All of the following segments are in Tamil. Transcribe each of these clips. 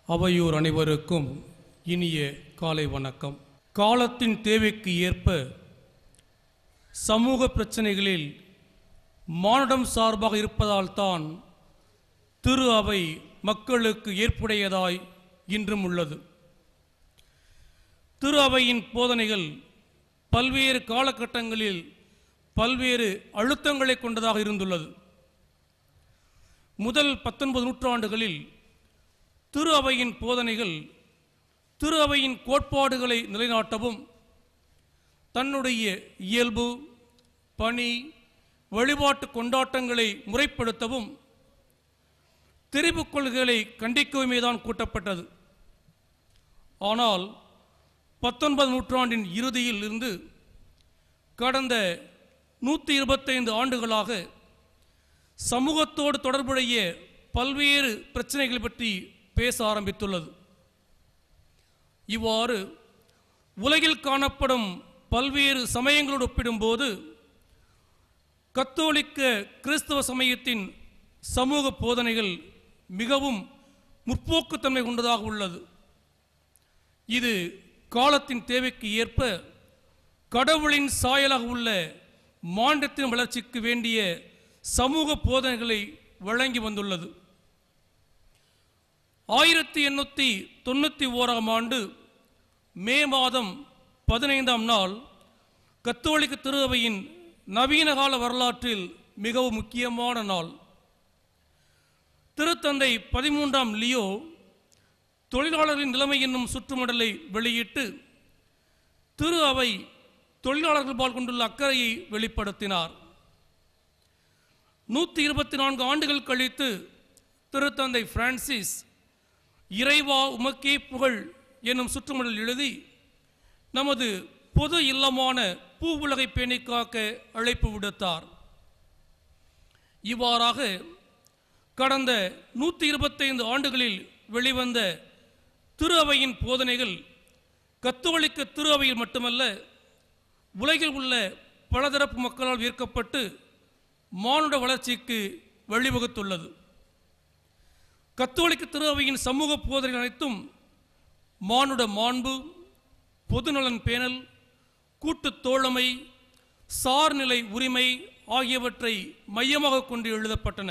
அவையோர் அனைவருக்கும் இனிய காலை வணக்கம் காலத்தின் தேவைக்கு ஏற்ப சமூக பிரச்சனைகளில் மானுடம் சார்பாக இருப்பதால் தான் திரு அவை மக்களுக்கு ஏற்புடையதாய் இன்றும் உள்ளது திரு அவையின் போதனைகள் பல்வேறு காலகட்டங்களில் பல்வேறு அழுத்தங்களை கொண்டதாக இருந்துள்ளது முதல் பத்தொன்பது நூற்றாண்டுகளில் திரு அவையின் போதனைகள் திரு அவையின் கோட்பாடுகளை நிலைநாட்டவும் தன்னுடைய இயல்பு பணி வழிபாட்டு கொண்டாட்டங்களை முறைப்படுத்தவும் திரிபு கொள்கைகளை கண்டிக்கவுமே தான் கூட்டப்பட்டது ஆனால் பத்தொன்பது நூற்றாண்டின் இறுதியில் இருந்து கடந்த நூற்றி இருபத்தைந்து ஆண்டுகளாக சமூகத்தோடு தொடர்புடைய பல்வேறு பிரச்சனைகள் பற்றி பேச ஆரம்பித்துள்ளது இவ்வாறு உலகில் காணப்படும் பல்வேறு சமயங்களோடு ஒப்பிடும்போது கத்தோலிக்க கிறிஸ்தவ சமயத்தின் சமூக போதனைகள் மிகவும் முற்போக்குத்தன்மை கொண்டதாக உள்ளது இது காலத்தின் தேவைக்கு ஏற்ப கடவுளின் சாயலாக உள்ள மாண்டத்தின் வளர்ச்சிக்கு வேண்டிய சமூக போதனைகளை வழங்கி வந்துள்ளது ஆயிரத்தி எண்ணூற்றி தொண்ணூற்றி ஓராம் ஆண்டு மே மாதம் பதினைந்தாம் நாள் கத்தோலிக்க திருஅவையின் நவீன கால வரலாற்றில் மிகவும் முக்கியமான நாள் திருத்தந்தை பதிமூன்றாம் லியோ தொழிலாளர்களின் நிலைமை என்னும் சுற்றுமடலை வெளியிட்டு திரு அவை தொழிலாளர்கள் பால் கொண்டுள்ள அக்கறையை வெளிப்படுத்தினார் நூற்றி இருபத்தி நான்கு ஆண்டுகள் கழித்து திருத்தந்தை பிரான்சிஸ் இறைவா உமக்கே புகழ் என்னும் சுற்றுமடல் எழுதி நமது பொது இல்லமான பூ உலகை பேணி காக்க அழைப்பு விடுத்தார் இவ்வாறாக கடந்த நூற்றி இருபத்தைந்து ஆண்டுகளில் வெளிவந்த திரு அவையின் போதனைகள் கத்தோலிக்க திரு அவையில் மட்டுமல்ல உலகில் உள்ள பலதரப்பு மக்களால் ஈர்க்கப்பட்டு மானுட வளர்ச்சிக்கு வழிவகுத்துள்ளது கத்தோலிக்க திரு அவையின் சமூக போதனைகள் அனைத்தும் மானுட மாண்பு பொதுநலன் பேணல் கூட்டுத் தோழமை சார்நிலை உரிமை ஆகியவற்றை மையமாக கொண்டு எழுதப்பட்டன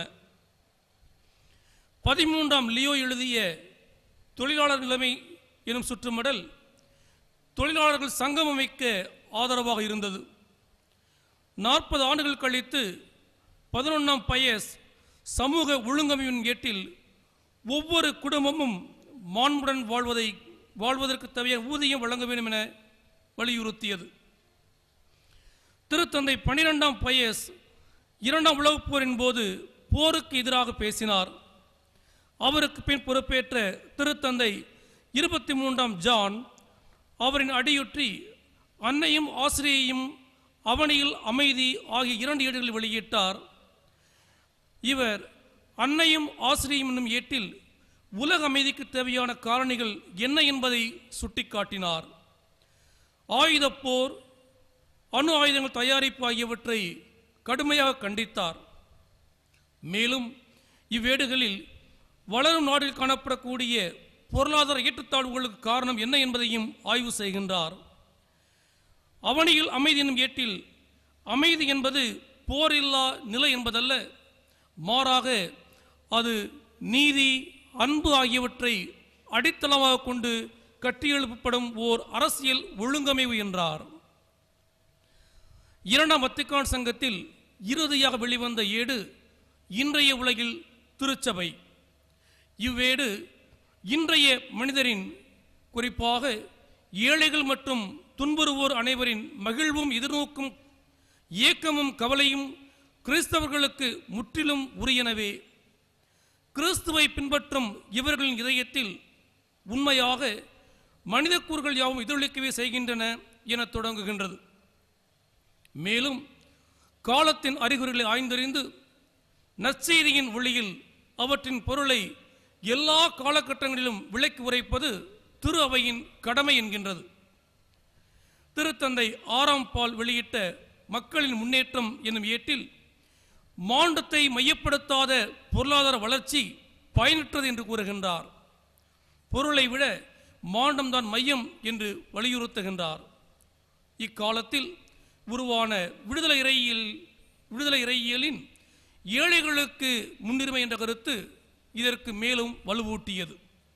பதிமூன்றாம் லியோ எழுதிய தொழிலாளர் நிலைமை எனும் சுற்றுமடல் தொழிலாளர்கள் சங்கம் அமைக்க ஆதரவாக இருந்தது நாற்பது ஆண்டுகள் கழித்து பதினொன்றாம் பயஸ் சமூக ஒழுங்கமைவின் ஏட்டில் ஒவ்வொரு குடும்பமும் மாண்புடன் வாழ்வதை வாழ்வதற்கு தவிர ஊதியம் வழங்க வேண்டும் என வலியுறுத்தியது திருத்தந்தை பனிரெண்டாம் பயஸ் இரண்டாம் உலகப் போரின் போது போருக்கு எதிராக பேசினார் அவருக்கு பின் பொறுப்பேற்ற திருத்தந்தை இருபத்தி மூன்றாம் ஜான் அவரின் அடியுற்றி அன்னையும் ஆசிரியையும் அவனியில் அமைதி ஆகிய இரண்டு ஏடுகளை வெளியிட்டார் இவர் அன்னையும் ஆசிரியும் என்னும் ஏட்டில் உலக அமைதிக்கு தேவையான காரணிகள் என்ன என்பதை சுட்டிக்காட்டினார் ஆயுதப் போர் அணு ஆயுதங்கள் தயாரிப்பு ஆகியவற்றை கடுமையாக கண்டித்தார் மேலும் இவ்வேடுகளில் வளரும் நாட்டில் காணப்படக்கூடிய பொருளாதார ஏற்றத்தாழ்வுகளுக்கு காரணம் என்ன என்பதையும் ஆய்வு செய்கின்றார் அவனியில் அமைதி என்னும் ஏட்டில் அமைதி என்பது போரில்லா நிலை என்பதல்ல மாறாக அது நீதி அன்பு ஆகியவற்றை அடித்தளமாக கொண்டு கட்டியெழுப்பப்படும் ஓர் அரசியல் ஒழுங்கமைவு என்றார் இரண்டாம் வத்திக்கான் சங்கத்தில் இறுதியாக வெளிவந்த ஏடு இன்றைய உலகில் திருச்சபை இவ்வேடு இன்றைய மனிதரின் குறிப்பாக ஏழைகள் மற்றும் துன்புறுவோர் அனைவரின் மகிழ்வும் எதிர்நோக்கும் ஏக்கமும் கவலையும் கிறிஸ்தவர்களுக்கு முற்றிலும் உரியனவே கிறிஸ்துவை பின்பற்றும் இவர்களின் இதயத்தில் உண்மையாக மனித கூறுகள் யாவும் எதிரொலிக்கவே செய்கின்றன என தொடங்குகின்றது மேலும் காலத்தின் அறிகுறிகளை ஆய்ந்தறிந்து நற்செய்தியின் ஒளியில் அவற்றின் பொருளை எல்லா காலகட்டங்களிலும் விளக்கி உரைப்பது திரு அவையின் கடமை என்கின்றது திருத்தந்தை ஆறாம் பால் வெளியிட்ட மக்களின் முன்னேற்றம் என்னும் ஏட்டில் மாண்டத்தை மையப்படுத்தாத பொருளாதார வளர்ச்சி பயனற்றது என்று கூறுகின்றார் பொருளை விட மாண்டம்தான் மையம் என்று வலியுறுத்துகின்றார் இக்காலத்தில் உருவான விடுதலை இறையியல் விடுதலை இறையியலின் ஏழைகளுக்கு முன்னுரிமை என்ற கருத்து இதற்கு மேலும் வலுவூட்டியது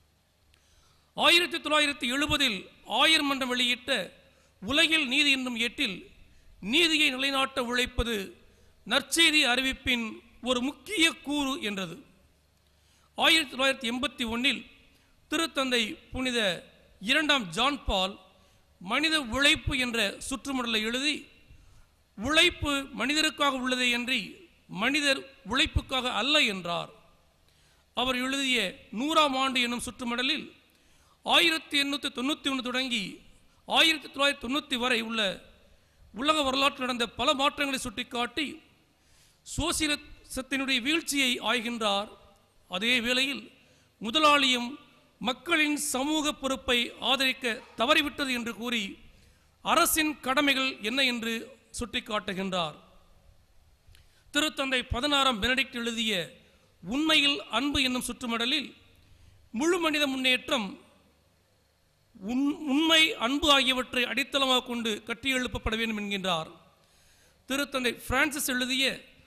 ஆயிரத்தி தொள்ளாயிரத்தி எழுபதில் ஆயிரம் மன்றம் வெளியிட்ட உலகில் நீதி என்னும் ஏட்டில் நீதியை நிலைநாட்ட உழைப்பது நற்செய்தி அறிவிப்பின் ஒரு முக்கிய கூறு என்றது ஆயிரத்தி தொள்ளாயிரத்தி எண்பத்தி ஒன்றில் திருத்தந்தை புனித இரண்டாம் ஜான் பால் மனித உழைப்பு என்ற சுற்றுமுடலை எழுதி உழைப்பு மனிதருக்காக உள்ளதே அன்றி மனிதர் உழைப்புக்காக அல்ல என்றார் அவர் எழுதிய நூறாம் ஆண்டு என்னும் சுற்றுமடலில் ஆயிரத்தி எண்ணூற்றி தொண்ணூற்றி ஒன்று தொடங்கி ஆயிரத்தி தொள்ளாயிரத்தி தொண்ணூற்றி வரை உள்ள உலக வரலாற்றில் நடந்த பல மாற்றங்களை சுட்டிக்காட்டி சோசியலிசத்தினுடைய வீழ்ச்சியை ஆய்கின்றார் அதே வேளையில் முதலாளியும் மக்களின் சமூக பொறுப்பை ஆதரிக்க தவறிவிட்டது என்று கூறி அரசின் கடமைகள் என்ன என்று சுட்டிக்காட்டுகின்றார் திருத்தந்தை பதினாறாம் பெனடிக்ட் எழுதிய உண்மையில் அன்பு என்னும் சுற்றுமடலில் முழு மனித முன்னேற்றம் உண் உண்மை அன்பு ஆகியவற்றை அடித்தளமாக கொண்டு கட்டியெழுப்பப்பட வேண்டும் என்கின்றார் திருத்தந்தை பிரான்சிஸ் எழுதிய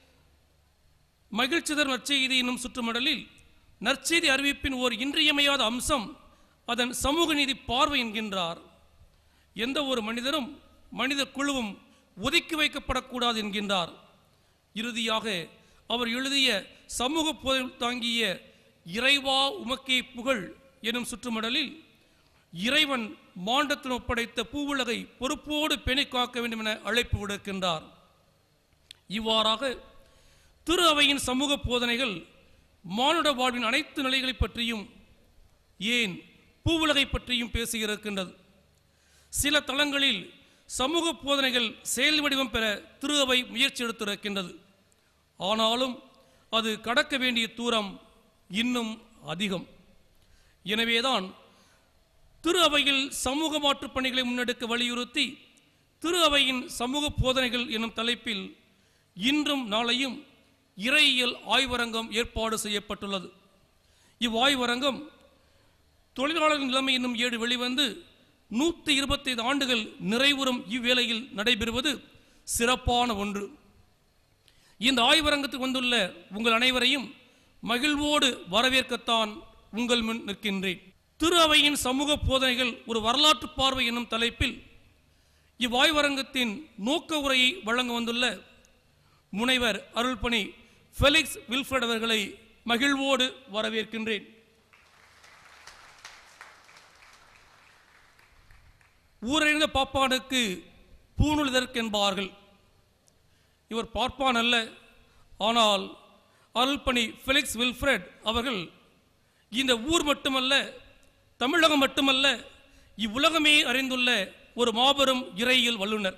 மகிழ்ச்சிதர் நற்செய்தி என்னும் சுற்றுமடலில் நற்செய்தி அறிவிப்பின் ஓர் இன்றியமையாத அம்சம் அதன் சமூக நீதி பார்வை என்கின்றார் எந்த ஒரு மனிதரும் மனித குழுவும் ஒதுக்கி வைக்கப்படக்கூடாது என்கின்றார் இறுதியாக அவர் எழுதிய சமூக போதல் தாங்கிய இறைவா உமக்கே புகழ் எனும் சுற்றுமடலில் இறைவன் மாண்டத்தில் ஒப்படைத்த பூவுலகை பொறுப்போடு பேணி காக்க வேண்டும் என அழைப்பு விடுக்கின்றார் இவ்வாறாக திரு அவையின் சமூக போதனைகள் மானுட வாழ்வின் அனைத்து நிலைகளை பற்றியும் ஏன் பூவுலகை பற்றியும் பேசியிருக்கின்றது சில தளங்களில் சமூக போதனைகள் செயல் வடிவம் பெற திரு அவை முயற்சி எடுத்திருக்கின்றது ஆனாலும் அது கடக்க வேண்டிய தூரம் இன்னும் அதிகம் எனவேதான் திரு அவையில் சமூக மாற்றுப் பணிகளை முன்னெடுக்க வலியுறுத்தி திரு அவையின் சமூக போதனைகள் என்னும் தலைப்பில் இன்றும் நாளையும் இறையியல் ஆய்வரங்கம் ஏற்பாடு செய்யப்பட்டுள்ளது இவ்வாய்வரங்கம் தொழிலாளர் நிலைமை என்னும் ஏடு வெளிவந்து நூற்றி இருபத்தைந்து ஆண்டுகள் நிறைவுறும் இவ்வேளையில் நடைபெறுவது சிறப்பான ஒன்று இந்த ஆய்வரங்கத்துக்கு வந்துள்ள உங்கள் அனைவரையும் மகிழ்வோடு வரவேற்கத்தான் உங்கள் முன் நிற்கின்றேன் திரு அவையின் சமூக போதனைகள் ஒரு வரலாற்று பார்வை என்னும் தலைப்பில் இவ்வாய்வரங்கத்தின் நோக்க உரையை வழங்க வந்துள்ள முனைவர் அருள்பணி ஃபெலிக்ஸ் வில்ஃப்ரட் அவர்களை மகிழ்வோடு வரவேற்கின்றேன் ஊரறிந்த பாப்பானுக்கு பூணுழுதற்கென்பார்கள் இவர் பார்ப்பான் அல்ல ஆனால் அருள்பணி ஃபெலிக்ஸ் வில்ஃப்ரெட் அவர்கள் இந்த ஊர் மட்டுமல்ல தமிழகம் மட்டுமல்ல இவ்வுலகமே அறிந்துள்ள ஒரு மாபெரும் இறையியல் வல்லுனர்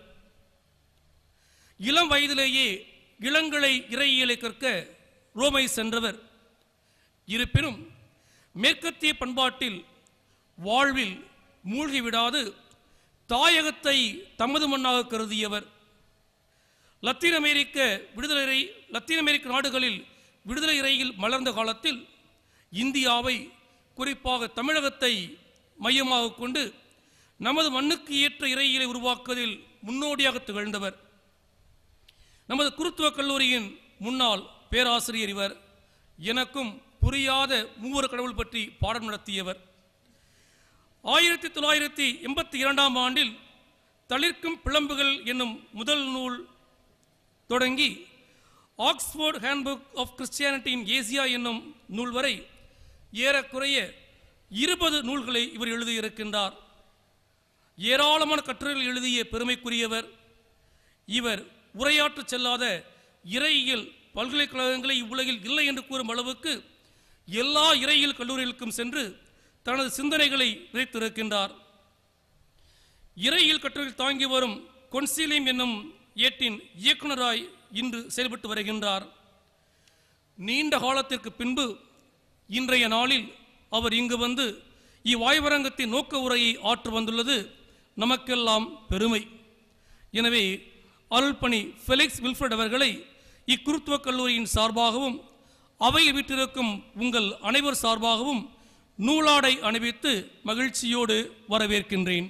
இளம் வயதிலேயே இளங்கலை இறையியலை கற்க ரோமை சென்றவர் இருப்பினும் மேற்கத்திய பண்பாட்டில் வாழ்வில் மூழ்கி விடாது தாயகத்தை தமது மண்ணாக கருதியவர் லத்தீன் அமெரிக்க விடுதலை லத்தீன் அமெரிக்க நாடுகளில் விடுதலை இறையில் மலர்ந்த காலத்தில் இந்தியாவை குறிப்பாக தமிழகத்தை மையமாக கொண்டு நமது மண்ணுக்கு ஏற்ற இறையியலை உருவாக்குவதில் முன்னோடியாக திகழ்ந்தவர் நமது குருத்துவ கல்லூரியின் முன்னாள் பேராசிரியர் இவர் எனக்கும் புரியாத மூவர் கடவுள் பற்றி பாடம் நடத்தியவர் ஆயிரத்தி தொள்ளாயிரத்தி எண்பத்தி இரண்டாம் ஆண்டில் தளிர்க்கும் பிளம்புகள் என்னும் முதல் நூல் தொடங்கி ஆக்ஸ்போர்ட் ஹேண்ட்புக் ஆஃப் கிறிஸ்டியானிட்டியின் ஏசியா என்னும் நூல் வரை ஏறக்குறைய இருபது நூல்களை இவர் எழுதியிருக்கின்றார் ஏராளமான கட்டுரைகள் எழுதிய பெருமைக்குரியவர் இவர் உரையாற்றச் செல்லாத இறையியல் பல்கலைக்கழகங்களை இவ்வுலகில் இல்லை என்று கூறும் அளவுக்கு எல்லா இறையியல் கல்லூரிகளுக்கும் சென்று தனது சிந்தனைகளை விதைத்திருக்கின்றார் இறையியல் கட்டுரைகள் தாங்கி வரும் கொன்சீலியம் என்னும் ஏட்டின் இயக்குனராய் இன்று செயல்பட்டு வருகின்றார் நீண்ட காலத்திற்கு பின்பு இன்றைய நாளில் அவர் இங்கு வந்து இவ்வாய்வரங்கத்தின் நோக்க உரையை ஆற்று வந்துள்ளது நமக்கெல்லாம் பெருமை எனவே அருள்பணி ஃபெலிக்ஸ் வில்ஃப்ரட் அவர்களை இக்குருத்துவ கல்லூரியின் சார்பாகவும் அவையில் விட்டிருக்கும் உங்கள் அனைவர் சார்பாகவும் நூலாடை அணிவித்து மகிழ்ச்சியோடு வரவேற்கின்றேன்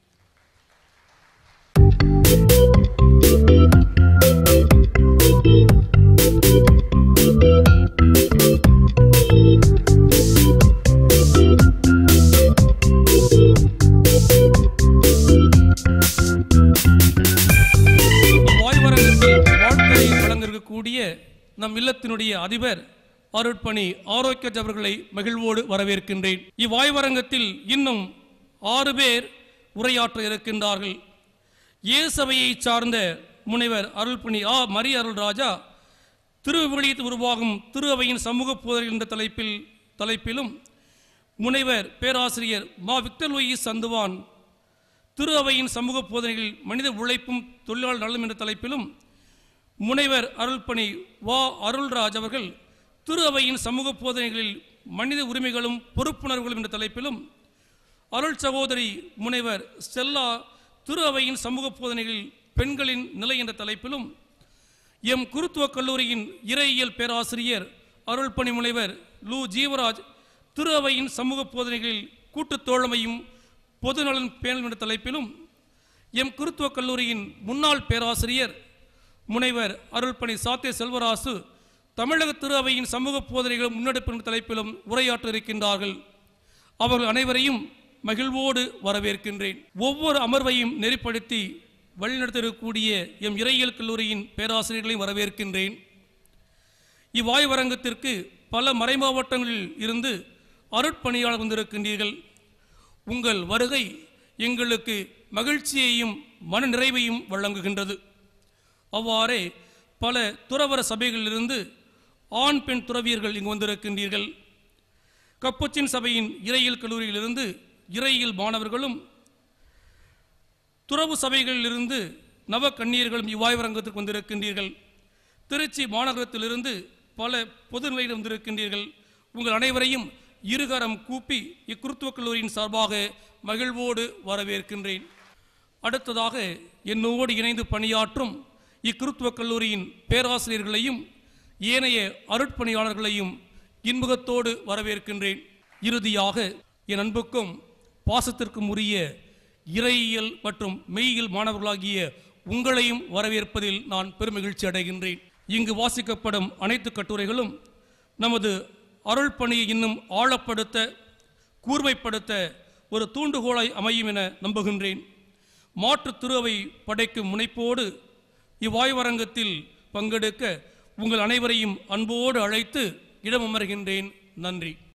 வாய்வரங்கத்தில் வாழ்க்கை வழங்கிருக்கக்கூடிய நம் இல்லத்தினுடைய அதிபர் அருட்பணி ஆரோக்கியஜ் அவர்களை மகிழ்வோடு வரவேற்கின்றேன் இவ்வாய்வரங்கத்தில் இன்னும் ஆறு பேர் உரையாற்ற இருக்கின்றார்கள் இயேசபையை சார்ந்த முனைவர் அருள்பணி ஆ மரி அருள்ராஜா திருவிழியத்தில் உருவாகும் திரு அவையின் சமூக போதல் என்ற தலைப்பில் தலைப்பிலும் முனைவர் பேராசிரியர் மா விக்டர் லூயிஸ் சந்துவான் திரு அவையின் சமூக போதனைகள் மனித உழைப்பும் தொழிலாளர் நலம் என்ற தலைப்பிலும் முனைவர் அருள்பணி வா அருள்ராஜ் அவர்கள் திரு அவையின் சமூக போதனைகளில் மனித உரிமைகளும் பொறுப்புணர்வுகளும் என்ற தலைப்பிலும் அருள் சகோதரி முனைவர் ஸ்டெல்லா திரு அவையின் சமூக போதனைகளில் பெண்களின் நிலை என்ற தலைப்பிலும் எம் குருத்துவக் கல்லூரியின் இறையியல் பேராசிரியர் அருள்பணி முனைவர் லு ஜீவராஜ் திரு அவையின் சமூக போதனைகளில் கூட்டுத் தோழமையும் பொதுநலன் பேணல் என்ற தலைப்பிலும் எம் குருத்துவக் கல்லூரியின் முன்னாள் பேராசிரியர் முனைவர் அருள்பணி சாத்தே செல்வராசு தமிழக திரு அவையின் சமூக போதனைகள் முன்னெடுப்பு என்ற தலைப்பிலும் உரையாற்ற இருக்கின்றார்கள் அவர்கள் அனைவரையும் மகிழ்வோடு வரவேற்கின்றேன் ஒவ்வொரு அமர்வையும் நெறிப்படுத்தி வழிநடத்திருக்கக்கூடிய எம் இறையியல் கல்லூரியின் பேராசிரியர்களையும் வரவேற்கின்றேன் இவ்வாய்வரங்கத்திற்கு பல மறைமாவட்டங்களில் இருந்து அருட்பணியாளர் வந்திருக்கின்றீர்கள் உங்கள் வருகை எங்களுக்கு மகிழ்ச்சியையும் மன நிறைவையும் வழங்குகின்றது அவ்வாறே பல துறவர சபைகளிலிருந்து ஆண் பெண் துறவியர்கள் இங்கு வந்திருக்கின்றீர்கள் கப்புச்சின் சபையின் இறையியல் கல்லூரியிலிருந்து இறையியல் மாணவர்களும் துறவு சபைகளிலிருந்து நவ கன்னியர்களும் இவ்வாய்வரங்கத்திற்கு வந்திருக்கின்றீர்கள் திருச்சி மாநகரத்திலிருந்து பல பொது நிலையில் வந்திருக்கின்றீர்கள் உங்கள் அனைவரையும் இருகரம் கூப்பி இக்குருத்துவக் கல்லூரியின் சார்பாக மகிழ்வோடு வரவேற்கின்றேன் அடுத்ததாக என்னோடு இணைந்து பணியாற்றும் இக்குருத்துவக் கல்லூரியின் பேராசிரியர்களையும் ஏனைய அருட்பணியாளர்களையும் இன்முகத்தோடு வரவேற்கின்றேன் இறுதியாக என் அன்புக்கும் பாசத்திற்கும் உரிய இறையியல் மற்றும் மெய்யியல் மாணவர்களாகிய உங்களையும் வரவேற்பதில் நான் பெருமகிழ்ச்சி அடைகின்றேன் இங்கு வாசிக்கப்படும் அனைத்து கட்டுரைகளும் நமது அருள் பணியை இன்னும் ஆழப்படுத்த கூர்மைப்படுத்த ஒரு தூண்டுகோலாய் அமையும் என நம்புகின்றேன் மாற்றுத் திருவை படைக்கும் முனைப்போடு இவ்வாய்வரங்கத்தில் பங்கெடுக்க உங்கள் அனைவரையும் அன்போடு அழைத்து இடமமர்கின்றேன் நன்றி